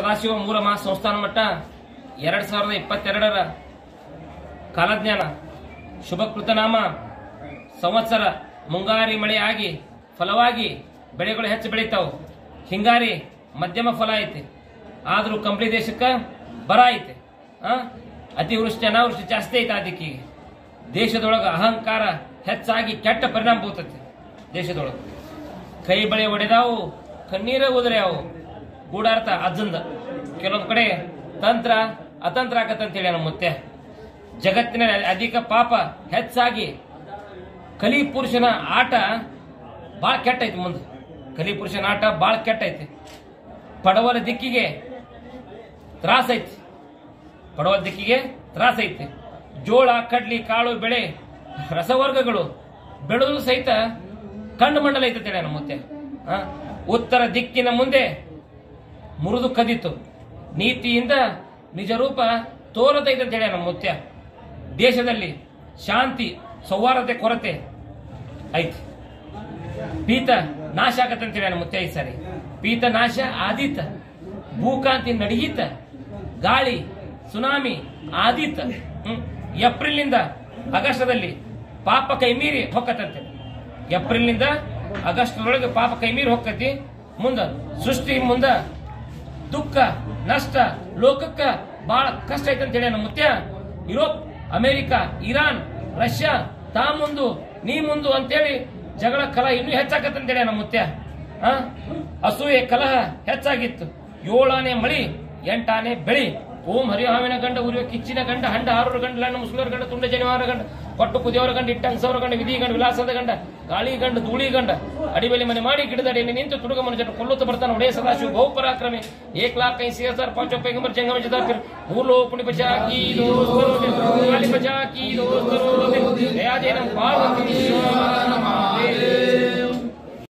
ಸದಾಶಿವ ಮೂಲ ಮಹಾ ಸಂಸ್ಥಾನ ಮಟ್ಟ ಎರಡ್ ಸಾವಿರದ ಇಪ್ಪತ್ತೆರಡರ ಕಾಲಜ್ಞಾನ ಶುಭ ಕೃತನಾಮ ಸಂವತ್ಸರ ಮುಂಗಾರಿ ಮಳೆ ಆಗಿ ಫಲವಾಗಿ ಬೆಳೆಗಳು ಹೆಚ್ಚು ಬೆಳಿತಾವು ಹಿಂಗಾರಿ ಮಧ್ಯಮ ಫಲ ಐತಿ ಆದ್ರೂ ಕಂಪ್ಲಿ ದೇಶಕ್ಕೆ ಬರ ಐತೆ ಆ ಅತಿವೃಷ್ಟಿ ಅನಾವೃಷ್ಟಿ ಜಾಸ್ತಿ ಐತೆ ಅದಕ್ಕೆ ದೇಶದೊಳಗೆ ಅಹಂಕಾರ ಹೆಚ್ಚಾಗಿ ಕೆಟ್ಟ ಪರಿಣಾಮ ಬೀಳ್ತೈತಿ ದೇಶದೊಳಗೆ ಕೈ ಬಳೆ ಒಡೆದಾವು ಕಣ್ಣೀರ ಉದುರ್ಯಾವು ಗೂಢಾರ್ಥ ಅಜ್ಜಂದ ಕೆಲವೊಂದು ಕಡೆ ತಂತ್ರ ಅತಂತ್ರ ಆಕತ್ತಂತೇಳಿ ನಮ್ಮ ಮುತ್ತೆ ಜಗತ್ತಿನ ಅಧಿಕ ಪಾಪ ಹೆಚ್ಚಾಗಿ ಕಲಿ ಪುರುಷನ ಆಟ ಭಾಳ ಕೆಟ್ಟೈತಿ ಮುಂದೆ ಕಲಿ ಪುರುಷನ ಆಟ ಭಾಳ ಕೆಟ್ಟೈತಿ ಪಡವಲ ದಿಕ್ಕಿಗೆ ತ್ರಾಸೈತಿ ಪಡವಲ ದಿಕ್ಕಿಗೆ ತ್ರಾಸೈತಿ ಜೋಳ ಕಡ್ಲಿ ಕಾಳು ಬೆಳೆ ರಸವರ್ಗಗಳು ಬೆಳೆದು ಸಹಿತ ಕಂಡು ಮಂಡಲ ಐತಂತೇಳಿ ನಮ್ಮ ಮುತ್ತೆ ಆ? ಉತ್ತರ ದಿಕ್ಕಿನ ಮುಂದೆ ಮುರಿದು ಕದಿತು ನೀತಿಯಿಂದ ನಿಜ ರೂಪ ತೋರತೈತೆ ಅಂತೇಳಿ ನಮ್ಮ ಮುತ್ಯ ದೇಶದಲ್ಲಿ ಶಾಂತಿ ಸೌಹಾರ್ದತೆ ಕೊರತೆ ಐತಿ ಪೀತ ನಾಶ ಆಗತ್ತಂತೇಳಿ ನಮ್ಮ ಮುತ್ಯ ಈ ಸಾರಿ ಪೀತ ನಾಶ ಆದೀತ ಭೂಕಾಂತಿ ನಡೀತ ಗಾಳಿ ಸುನಾಮಿ ಆದೀತ ಹ್ಮ್. ಏಪ್ರಿಲ್ನಿಂದ ಆಗಸ್ಟದಲ್ಲಿ ಪಾಪ ಕೈ ಮೀರಿ ಹೊಕ್ಕತ್ತಂತೆ ಏಪ್ರಿಲ್ನಿಂದ ಆಗಸ್ಟ್ರೊಳಗೆ ಪಾಪ ಕೈ ಮೀರಿ ಹೊಕ್ಕತಿ ಮುಂದ ಸೃಷ್ಟಿ ಮುಂದ ದುಃಖ ನಷ್ಟ ಲೋಕಕ್ಕ ಬಹಳ ಕಷ್ಟ ಐತೆ ಅಂತೇಳಿ ನಮ್ಮ ಮುತ್ಯ ಯುರೋಪ್ ಅಮೆರಿಕ ಇರಾನ್ ರಷ್ಯಾ ತಾ ಮುಂದು ನೀ ಮುಂದು ಅಂತೇಳಿ ಜಗಳ ಕಲಹ ಇನ್ನೂ ಹೆಚ್ಚಾಕತ್ತಂತೇಳಿ ನಮ್ಮ ಮುತ್ಯ ಆ? ಅಸೂಯೆ ಕಲಹ ಹೆಚ್ಚಾಗಿತ್ತು ಏಳಾನೆ ಮಳಿ ಎಂಟಾನೆ ಬೆಳಿ ಓಂ ಹರಿಹಾವಿನ ಗಂಡ ಉರಿಯುವ ಕಿಚ್ಚಿನ ಗಂಡ ಹಂಡ ಆರೂರ ಗಂಡ ಲಣ್ಣ ಮುಸ್ಲಿಮರ ಗಂಡ ತುಂಡ ಜನಿವಾರ ಗಂಡ ಕೊಟ್ಟು ಕುದಿಯವರ ಗಂಡ ಇಟ್ಟಂಗಸವರ ಗಂಡ ವಿಧಿ ಗಂಡ ವಿಲಾಸದ ಗಂಡ ಗಾಳಿ ಗಂಡ ಧೂಳಿ ಗಂಡ ಅಡಿಬೆಲೆ ಮನೆ ಮಾಡಿ ಗಿಡದಡಿಯಲ್ಲಿ ನಿಂತು ತುಡುಗ ಮನುಷ್ಯನ ಕೊಲ್ಲುತ್ತ ಬರ್ತಾನೆ ಒಡೆಯ ಸದಾಶಿವ ಬಹು ಪರಾಕ್ರಮಿ ಏಕ್ ಲಾಖ ಐಸಿ ಹಜಾರ್ ಪಾಂಚ ಪೈಗಂಬರ್ ಜಂಗಮ ಜದಾಫಿರ್ ಮೂರ್ ಲೋ ಪುಣಿ ಬಚಾ ಕಿ ದೋಸ್ತರು ಗಾಲಿ ಬಚಾ ಕಿ ದೋಸ್ತರು